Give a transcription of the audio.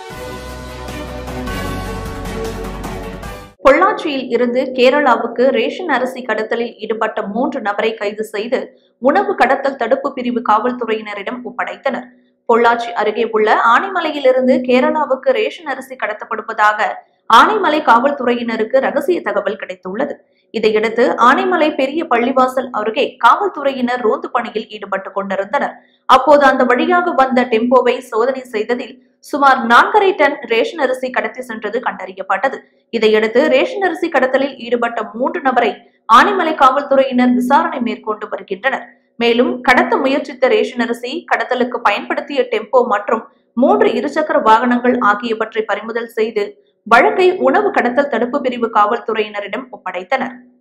பொள்ளாச்சியில் இருந்து கேரளாவுக்கு ரேஷன் அரிசி கடத்தலில் ஈடுபட்ட மூன்று நபரை கைது செய்து உணவு கடத்தல் தடுப்பு பிரிவு காவல்துறையினரிடம் ஒப்படைத்தனர் பொள்ளாச்சி அருகே உள்ள ஆனைமலையிலிருந்து கேரளாவுக்கு ரேஷன் அரிசி கடத்தப்படுவதாக ஆனைமலை காவல்துறையினருக்கு ரகசிய தகவல் கிடைத்துள்ளது இதையடுத்து ஆனைமலை பெரிய பள்ளிவாசல் அருகே காவல்துறையினர் ரோந்து பணியில் ஈடுபட்டுக் கொண்டிருந்தனர் அப்போது அந்த வழியாக வந்த டெம்போவை சோதனை செய்ததில் சுமார் நான்கரை டன் ரேஷன் அரிசி கடத்தி சென்றது கண்டறியப்பட்டது இதையடுத்து ரேஷன் அரிசி கடத்தலில் ஈடுபட்ட மூன்று நபரை ஆனைமலை காவல்துறையினர் விசாரணை மேற்கொண்டு வருகின்றனர் மேலும் கடத்த முயற்சித்த ரேஷன் அரிசி கடத்தலுக்கு பயன்படுத்திய டெம்போ மற்றும் மூன்று இருசக்கர வாகனங்கள் ஆகியவற்றை பறிமுதல் செய்து வழக்கை உணவு கடத்தல் தடுப்பு பிரிவு காவல்துறையினரிடம் ஒப்படைத்தனர்